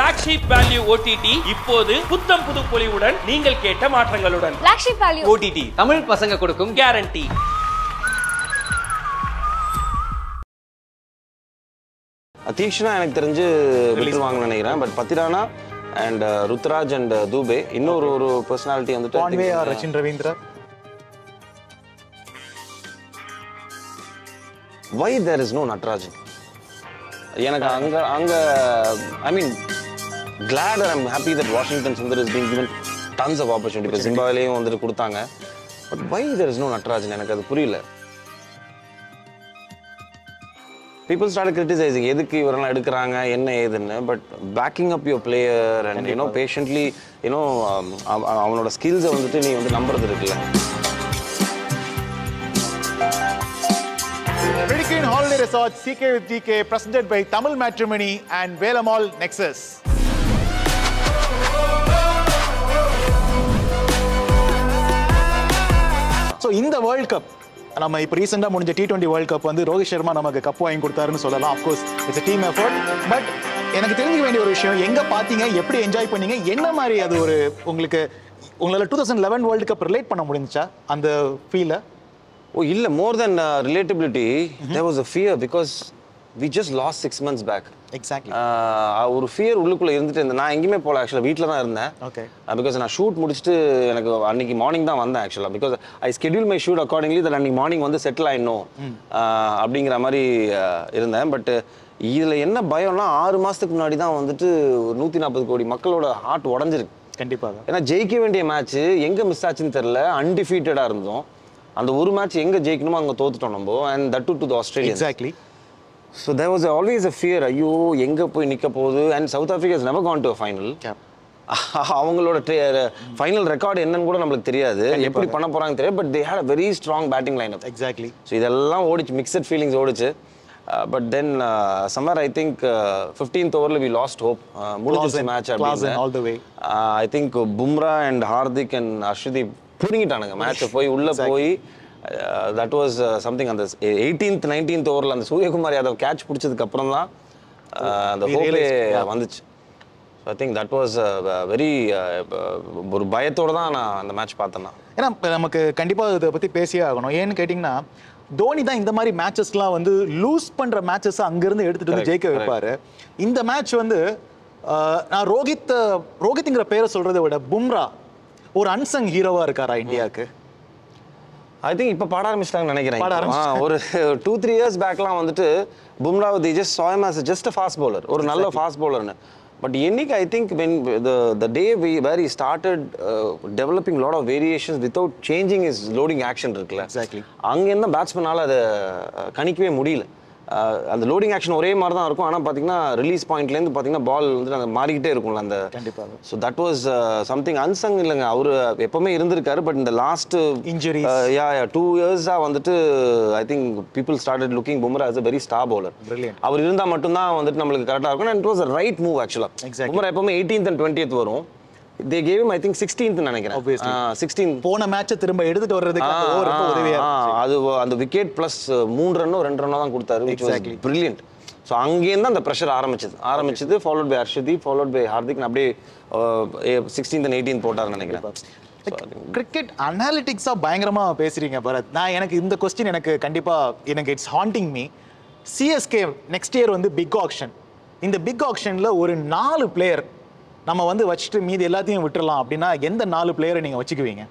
Black Sheep Value OTT இப்போது புத்தம் புது பொலிவுடன் நீங்கள் கேட்ட மாற்றங்களுடன் Black Sheep Value OTT Tamil பசங்க கொடுக்கும் கேரண்டி தீக்ஷனா எனக்கு தெரிஞ்சு விட்டுருவாங்கன்னு நினைக்கிறேன் but Pathirana and Ruturaj and Dube இன்னொரு ஒரு பர்சனாலிட்டி வந்துட்டு I Conway think, are uh, Rachin Ravindra why there is no Natarajan எனக்கு அங்க அங்க I mean glad and I'm happy that Washington Sundar is being given tons of opportunity இப்போ ஜிம்பாவிலையும் வந்துட்டு கொடுத்தாங்க but why there is no Natarajan எனக்கு அது புரியல பீப்புள் ஸ்டார்ட் கிரிட்டிசைசிங் எதுக்கு இவரெல்லாம் எடுக்கிறாங்க என்ன ஏதுன்னு but backing up your player and you know patiently you know அவனோட ஸ்கில்ஸை வந்துட்டு நீ வந்து நம்புறது இருக்குல்ல Medicaid Holiday Resort CK with DK presented by Tamil Matrimony and Velamal Nexus. So இந்த வேர்ல்ட் கப் நம்ம இப்போ ரீசெண்டாக முடிஞ்ச டி டுவெண்ட்டி வேர்ல்ட் கப் வந்து ரோஹித் சர்மா நமக்கு கப் வாங்கி கொடுத்தாருன்னு சொல்லலாம் of course it's team effort but எனக்கு தெரிஞ்சுக்க வேண்டிய ஒரு விஷயம் எங்கே பார்த்தீங்க எப்படி என்ஜாய் பண்ணீங்க என்ன மாதிரி அது ஒரு உங்களுக்கு உங்களால் two thousand eleven world cup relate பண்ண முடிஞ்சுச்சா அந்த ஃபீலை ஓ இல்ல more then relatability there was a fear because we just lost six months back exactly ஒரு ஃபியர் உள்ளுக்குள்ள இருந்துட்டு இருந்தேன் நான் எங்கேயுமே போகல ஆக்சுவலாக வீட்டில் தான் இருந்தேன் Okay. பிகாஸ் நான் ஷூட் முடிச்சுட்டு எனக்கு அன்னைக்கு மார்னிங் தான் வந்தேன் ஆக்சுவலாக because I schedule my shoot accordingly that அன்னைக்கு மார்னிங் வந்து செட்டில் ஆயிடணும் ஆஹ் அப்படிங்கிற மாதிரி ஆஹ் இருந்தேன் பட் இதுல என்ன பயம்னா ஆறு மாசத்துக்கு முன்னாடி தான் வந்துட்டு ஒரு நூற்றி நாற்பது கோடி மக்களோட ஹார்ட் உடஞ்சிருக்கு கண்டிப்பாக ஏன்னா ஜெயிக்க வேண்டிய மேட்ச் எங்க மிஸ் ஆச்சுன்னு தெரியல அன்டிஃபீட்டடா இருந்தோம் அந்த ஒரு மேட்ச் எங்க ஜெயிக்கணுமோ அங்க தோத்துட்டோம் நம்ம and that to to Australia exactly so there was always a fear ஐயோ எங்க போய் நிக்க போகுது and South Africa is never gone to final அவங்களோட ஃபைனல் ரெக்கார்டு என்னன்னு கூட நம்மளுக்கு தெரியாது எப்படி பண்ண போறாங்க தெரியாது but they had a very strong batting line up exactly so இதெல்லாம் ஓடிச்சு மிக்சட் ஃபீலிங்ஸ் ஓடிச்சு but then summer I think fifteenth ஓவரில் வி லாஸ்ட் ஹோப் முடிஞ்சிருச்சு Clausen, match Clausen all the way. I think Bumrah and Hardik and Arshdeep புடுங்கிட்டானுங்க மேட்சை போய் உள்ள போய் தட் வாஸ் சம்திங் அந்த எயிட்டீன்த் நைன்டீன்த் ஓவரில் அந்த சூரியகுமார் யாதவ் கேட்ச் பிடிச்சதுக்கு அப்புறம் தான் uh, அந்த We ஹோப்பே realized, yeah. வந்துச்சு I think that was very ஒரு பயத்தோட தான் நான் அந்த மேட்ச் பார்த்தேன்னா ஏன்னா இப்ப நமக்கு கண்டிப்பாக இதை பற்றி பேசியே ஆகணும் ஏன்னு கேட்டிங்கன்னா தோனி தான் இந்த மாதிரி மேட்சஸ்லாம் வந்து லூஸ் பண்ணுற மேட்சஸ் அங்கேருந்து எடுத்துகிட்டு வந்து Correct, ஜெயிக்க வைப்பாரு இந்த மேட்ச் வந்து ஆஹ், நான் ரோஹித் ரோஹித்ங்கிற பேரை சொல்கிறத விட பும்ரா ஒரு அன்சங் ஹீரோவாக இருக்காரா இந்தியாவுக்கு ஐ திங்க் இப்போ பாட ஆரம்பிச்சிட்டாங்கன்னு நினைக்கிறேன் பாட இப்போ. ஆ, ஒரு டூ த்ரீ இயர்ஸ் பேக்லாம் வந்துட்டு பும்ரா தி ஜஸ்ட் சாயம் as just a fast bowler ஒரு நல்ல ஃபாஸ்ட் bowlerனு பட் என்னைக்கு I think when the the day we were he started developing lot of variations without changing his loading action இருக்குல்ல Exactly. அங்கேருந்து பேட்ஸ்மேனால அதை அஹ், கணிக்கவே முடியல அஹ், அந்த லோடிங் ஆக்ஷன் ஒரே மாதிரி தான் இருக்கும் ஆனால் பார்த்தீங்கன்னா ரிலீஸ் பாயிண்ட்லேருந்து பார்த்தீங்கன்னா பால் வந்து அந்த மாறிக்கிட்டே இருக்கும்ல அந்த கண்டிப்பாக. So that was something unsung இல்லைங்க அவர் எப்பவுமே இருந்திருக்காரு பட் இந்த last Injuries. Yeah yeah two இயர்ஸாக வந்துட்டு I think people started looking Bumrah as a very star bowler Brilliant. அவர் இருந்தால் மட்டும்தான் வந்துட்டு நம்மளுக்கு கரெக்டாக இருக்கும் and it was right move ஆக்சுவலாக Exactly. பும்ரா எப்பவுமே எயிட்டீன்த் அண்ட் டுவெண்ட்டியத் வரும் they gave I think sixteenth நினைக்கிறேன் Obviously. சிக்ஸ்டீன் போன மேட்சை திரும்ப எடுத்துட்டு வர்றதுக்கு அந்த over ரொம்ப உதவியா இருந்துச்சு. அது வ- அந்த விக்கெட் பிளஸ் மூணு ரன்னோ ரெண்டு ரன்னோ தான் கொடுத்தாரு Exactly. பிரில்லியன்ட் ஸோ அங்கேருந்து அந்த ப்ரெஷர் ஆரம்பிச்சது ஆரம்பிச்சது followed by Arshdeep followed by Hardik அப்படியே சிக்ஸ்டீன்த் அண்ட் எயிட்டீன் போட்டாருன்னு நினைக்கிறேன் So, I think- கிரிக்கெட் அனாலிட்டிக்ஸாக பயங்கரமாக பேசுறீங்க பரத் நான் எனக்கு இந்த கொஸ்டின் எனக்கு கண்டிப்பாக எனக்கு it's haunting me CSK next year வந்து பிக் ஆக்ஷன் இந்த பிக் ஆக்ஷனில் ஒரு நாலு பிளேயர் நம்ம வந்து வச்சுட்டு மீதி எல்லாத்தையும் விட்டுறலாம் அப்படின்னா எந்த நாலு பிளேயரை நீங்கள் வச்சுக்குவீங்க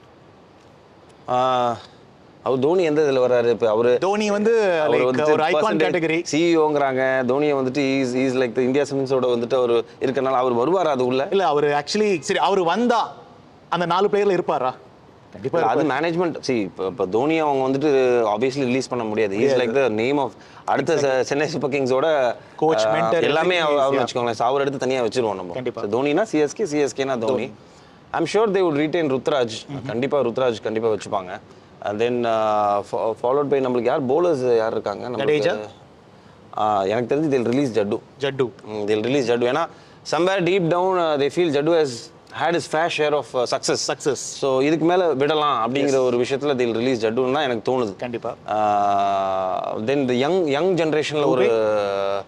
ஆஹ், அவர் தோனி எந்த இதுல வர்றாரு இப்போ அவரு தோனி வந்து அவர் like வந்துட்டு ஒரு ஐகான் percentage கேட்டகரி சிஇஓங்கிறாங்க தோனியை வந்துட்டு இஸ் இஸ் லைக் இந்தியா சிமெண்ட்ஸோட வந்துட்டு அவர் இருக்கனால அவர் வருவார் அது உள்ள இல்ல அவர் ஆக்சுவலி சரி அவர் வந்தா அந்த நாலு பிளேயர்ல இருப்பாரா கண்டிப்பா இல்ல, அது இருப்பாரு. மேனேஜ்மெண்ட் சி இப்போ இப்போ தோனி அவங்க வந்துட்டு ஆப்வியஸ்லி ரிலீஸ் பண்ண முடியாது is like the name of அடுத்த செ- சென்னை சூப்பர் கிங்ஸோட Coach, அஹ், mentor, எல்லாமே everything அவர் is, அவர் yeah. வச்சுக்கோங்களேன் So, அவர் எடுத்து தனியா வச்சிருவோம் நம்ம கண்டிப்பா. So, தோனினா சிஎஸ்கே சிஎஸ்கேனா Dhoni I'm sure they would retain Ruturaj கண்டிப்பா ருத்ராஜ் கண்டிப்பா வச்சுப்பாங்க தென் ஃபாலோட் பை நம்மளுக்கு யார் bowlers யார் இருக்காங்க நம்மளுக்கு- ஜடேஜா? ஆஹ், எனக்கு தெரிஞ்சு தில் ரிலீஸ் ஜட்டு ஜட்டு தில் ரிலீஸ் ஜட்டு ஏன்னா somewhere deep down they feel Jaddu has had his fair share of success Success. So இதுக்கு மேல விடலாம் அப்படிங்கிற ஒரு விஷயத்துல தில் ரிலீஸ் ஜட்டுன்னு தான் எனக்கு தோணுது கண்டிப்பா. தென் இந்த யங் யங் ஜென்ரேஷனில் ஒரு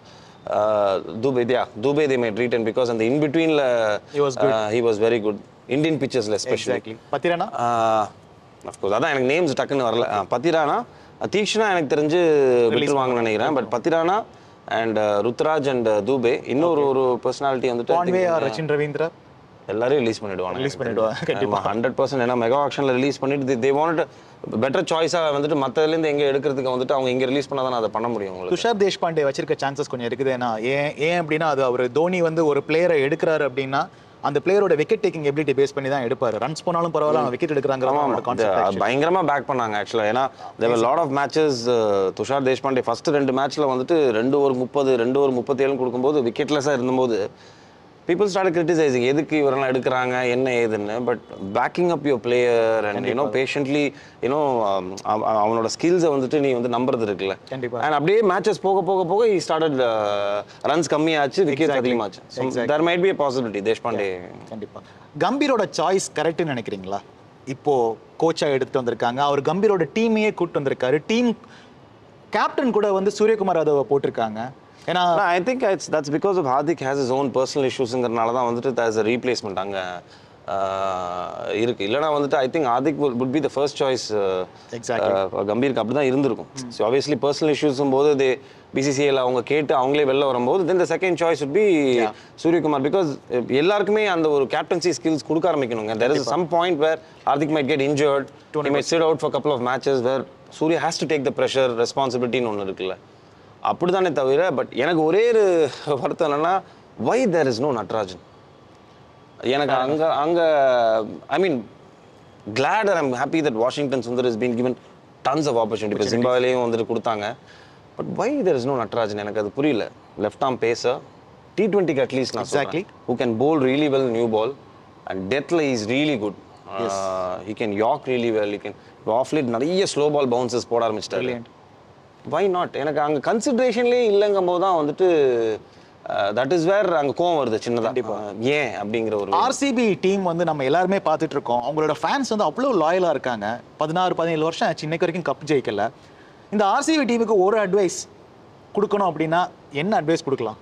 தூபே யா Dube they might retain because அந்த இன் பிட்வீனில் He was good. He was very good Indian பிக்சர்ஸில் எஸ்பெஷலி எக்ஸாக்ட்லி பத்திரனா அஃப்கோர்ஸ் அதான் எனக்கு நேம்ஸ் டக்குன்னு வரல ஆ, பத்திரானா தீக்ஷனா எனக்கு தெரிஞ்சு விட்டுருவாங்கன்னு நினைக்கிறேன் but Pathirana and Ruturaj and Dube இன்னொரு ஒரு பர்சனாலிட்டி வந்துட்டு I Conway think, or Rachin Ravindra எல்லாரையும் ரிலீஸ் பண்ணிடுவாங்க Release பண்ணிடுவாங்க, கண்டிப்பா. ஹண்ட்ரட் பர்சன்ட் ஏன்னா மெகா ஆக்ஷனில் ரிலீஸ் பண்ணிட்டு தே வாண்ட் பெட்டர் சாய்ஸாக வந்துட்டு மற்றதுலேருந்து எங்கே எடுக்கிறதுக்கு வந்துட்டு அவங்க இங்கே ரிலீஸ் பண்ணால் தான் அதை பண்ண முடியும் உங்களுக்கு துஷார் தேஷ்பாண்டே வச்சிருக்க சான்சஸ் கொஞ்சம் இருக்குது ஏன்னா ஏன் ஏன் அப்படின்னா அது அவர் தோனி வந்து ஒரு பிளேயரை எடுக்கிறாரு அப்படின்னா அந்த பிளேயரோட விக்கெட் டேக்கிங் எபிலிட்டி பேஸ் பண்ணி தான் எடுப்பாரு ரன்ஸ் போனாலும் பரவாயில்ல அவன் விக்கெட் எடுக்கிறாங்கிற ஆமா, அவனோட ஆமா. கான்செப்ட் அது பயங்கரமா பேக் பண்ணாங்க ஆக்சுவலா ஏன்னா there were lot of matches Tushar Deshpande first ரெண்டு மேட்ச்ல வந்துட்டு ரெண்டு ஒரு முப்பது ரெண்டு ஒரு முப்பத்தி ஏழு கொடுக்கும்போது விக்கெட்லெஸ்ஸாக இருந்தபோது பீப்புள் ஸ்டார்ட் கிரிட்டிசைசிங் எதுக்கு இவரெல்லாம் எடுக்கிறாங்க என்ன ஏதுன்னு but backing up your player and you know patiently you know அவனோட ஸ்கில்ஸை வந்துட்டு நீ வந்து நம்புறது இருக்குல்ல கண்டிப்பா. அண்ட் அப்படியே மேட்சஸ் போக போக போக ஈ ஸ்டார்டட் ரன்ஸ் கம்மியாச்சு விக்கெட் Exactly. அதிகமாச்சு Exactly. There might be possibility Deshpande கண்டிப்பா கம்பீரோட சாய்ஸ் கரெக்ட்னு நினைக்கிறீங்களா இப்போ கோச்சா எடுத்துட்டு வந்திருக்காங்க அவர் கம்பீரோட டீமையே கூட்டு வந்திருக்காரு டீம் கேப்டன் கூட வந்து சூரியகுமார் யாதவ போட்டிருக்காங்க ஏன்னா I think it's that's because of Hardik has his own personal இஷ்யூஸுங்கிறனால தான் வந்துட்டு தேர்ஸ் அ ரீப்ளேஸ்மெண்ட் அங்கே இருக்கு இல்லைனா வந்துட்டு I think Hardik would be the first choice Exactly. கம்பீருக்கு அப்படி தான் இருந்திருக்கும் ஸோ ஆப்வியஸ்லி பர்சனல் இஷ்யூஸும் போது தே பிசிசிஐல அவங்க கேட்டு அவங்களே வெளில வரும்போது then the second choice would be Suryakumar because எல்லாருக்குமே அந்த ஒரு கேப்டன்சி ஸ்கில்ஸ் கொடுக்க ஆரம்பிக்கணுங்க there is some point where Hardik might get injured he might sit out for couple of matches where Surya has to take the pressure ரெஸ்பான்சிபிலிட்டின்னு ஒன்று இருக்குல்ல அப்படிதானே தவிர பட் எனக்கு ஒரே ஒரு வருத்தம் என்னன்னா why there is no Natarajan எனக்கு அங்க அங்க I mean glad I'm happy that Washington Sundar is been given tons of opportunity இப்போ ஜிம்பாவிலையும் வந்துட்டு கொடுத்தாங்க but why there is no Natarajan எனக்கு அது புரியல லெஃப்ட் ஆம் பேச டி டுவெண்ட்டிக்கு அட்லீஸ்ட் நான் Exactly. Who can bowl really well new ball and டெத்ல is really good he can yak really well he can of late நிறைய ஸ்லோ பால் பவுன்சஸ் போட ஆரம்பிச்சிட்டாரு Brilliant. வை நாட் எனக்கு அங்கே கன்சிடரேஷன்லேயே இல்லைங்கும் போது தான் வந்துட்டு தட் இஸ் வேர் அங்கே கோவம் வருது சின்னதாக ஏன் அப்படிங்கிற ஒரு ஆர்சிபி டீம் வந்து நம்ம எல்லாருமே பார்த்துட்டு இருக்கோம் அவங்களோட ஃபேன்ஸ் வந்து அவ்வளோ லாயலாக இருக்காங்க பதினாறு பதினேழு வருஷம் ஆச்சு இன்னைக்கு வரைக்கும் கப் ஜெயிக்கல இந்த ஆர்சிபி டீமுக்கு ஒரு அட்வைஸ் கொடுக்கணும் அப்படின்னா என்ன அட்வைஸ் கொடுக்கலாம்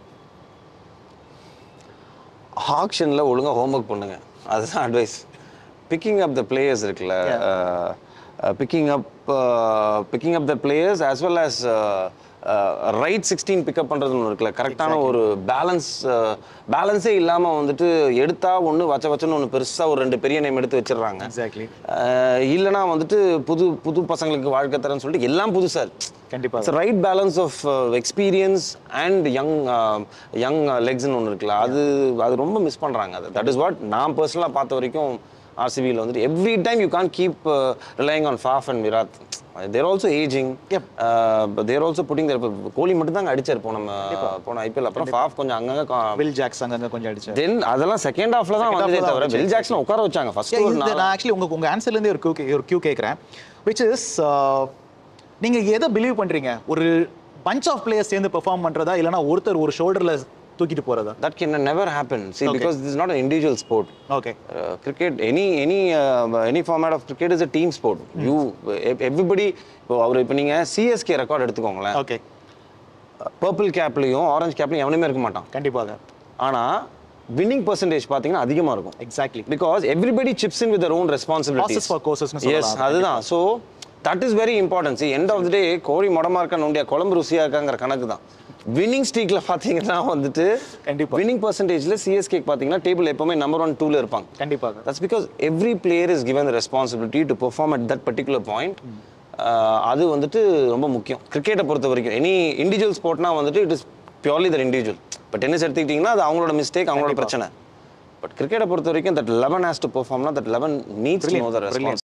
ஆக்ஷனில் ஒழுங்காக ஹோம்ஒர்க் பண்ணுங்க அதுதான் advice picking up the players இருக்குல்ல picking up picking up the players as well as right sixteen pick up பண்ணுறதுன்னு ஒன்று இருக்குல்ல கரெக்டான ஒரு பேலன்ஸ் பேலன்ஸே இல்லாமல் வந்துட்டு எடுத்தா ஒன்று வச்ச வச்சன்னு ஒன்று பெருசாக ஒரு ரெண்டு பெரிய நேம் எடுத்து வச்சிடுறாங்க எக்ஸாக்ட்லி அஹ் இல்லைனா வந்துட்டு புது புது பசங்களுக்கு வாழ்க்கை தரேன்னு சொல்லிட்டு எல்லாம் புதுசா கண்டிப்பா it's right balance of experience and young young லெக்ஸ்னு ஒன்று இருக்குல்ல அது அது ரொம்ப மிஸ் பண்ணுறாங்க அது தட் இஸ் வாட் நான் பர்சனலாக பார்த்த வரைக்கும் ஆர்சிபியில் வந்துட்டு every time you can't keep relying on Faf and Virat they're also ageing Yep. They're also putting there Kohli மட்டும் தாங்க அடிச்சார் போன போன ஐபிஎல் அப்புறம் ஃபாஃப் கொஞ்சம் அங்கங்கே வில் ஜாக்ஸ் அங்கங்க கொஞ்சம் அடிச்சு தென் அதெல்லாம் செகண்ட் ஹாஃப்ல தான் Second half வந்ததே தான் தவிர வந்துச்சு. பெல் ஜாக்சன் உட்கார வச்சாங்க ஃபர்ஸ்ட் Yeah, ஒரு இது நாலு நான் ஆக்சுவலி உங்க உங்க ஆன்சர்ல இருந்தே ஒரு கியூ ஒரு கியூ கேட்குறேன் விச் இஸ் நீங்க எதை பிலீவ் பண்றீங்க ஒரு பஞ்ச் ஆஃப் பிளேயர்ஸ் சேர்ந்து பெர்ஃபார்ம் பண்றதா இல்லைன்னா ஒருத்தர் ஒரு ஷோல்டர்ல தூக்கிட்டு போறதா that can never happen see Okay. because this is not an individual sport okay uh, cricket any any uh, any format of cricket is a team sport you ev- everybody இப்போ அவர் இப்போ நீங்க சிஎஸ்கே ரெக்கார்ட் எடுத்துக்கோங்களேன் okay purple கேப்லயும் ஆரஞ்சு கேப்லயும் எவனுமே இருக்க மாட்டான் கண்டிப்பாக ஆனா வின்னிங் பர்சன்டேஜ் பாத்தீங்கன்னா அதிகமா இருக்கும் exactly because everybody chips in with own responsibility Process for courses னு எஸ் சொல்லலாம். அதுதான் so that is very important see end of the day கோழி மொடமா இருக்கா நோண்டியா குழம்பு ருசியா இருக்காங்கிற கணக்கு தான் வின்னிங் ஸ்ட்ரீக்ல பாத்தீங்கன்னா வந்துட்டு கண்டிப்பா. வின்னிங் பர்சன்டேஜ்ல சிஎஸ்கே பாத்தீங்கன்னா டேபிள் எப்பவுமே நம்பர் ஒன் டூல இருப்பாங்க கண்டிப்பாக that's because every player is given the responsibility to perform at that particular point அது வந்துட்டு ரொம்ப முக்கியம் கிரிக்கெட்டை பொறுத்த வரைக்கும் எனி இண்டிவிஜுவல் ஸ்போர்ட்னா வந்துட்டு it is purely their individual இப்போ டென்னிஸ் எடுத்துக்கிட்டிங்கன்னா அது அவங்களோட மிஸ்டேக் அவங்களோட பிரச்சனை பட் கிரிக்கெட்டை பொறுத்த வரைக்கும் தட் லெவன் ஹேஸ் டு பெர்ஃபார்ம்னா that eleven needs no the Brilliant.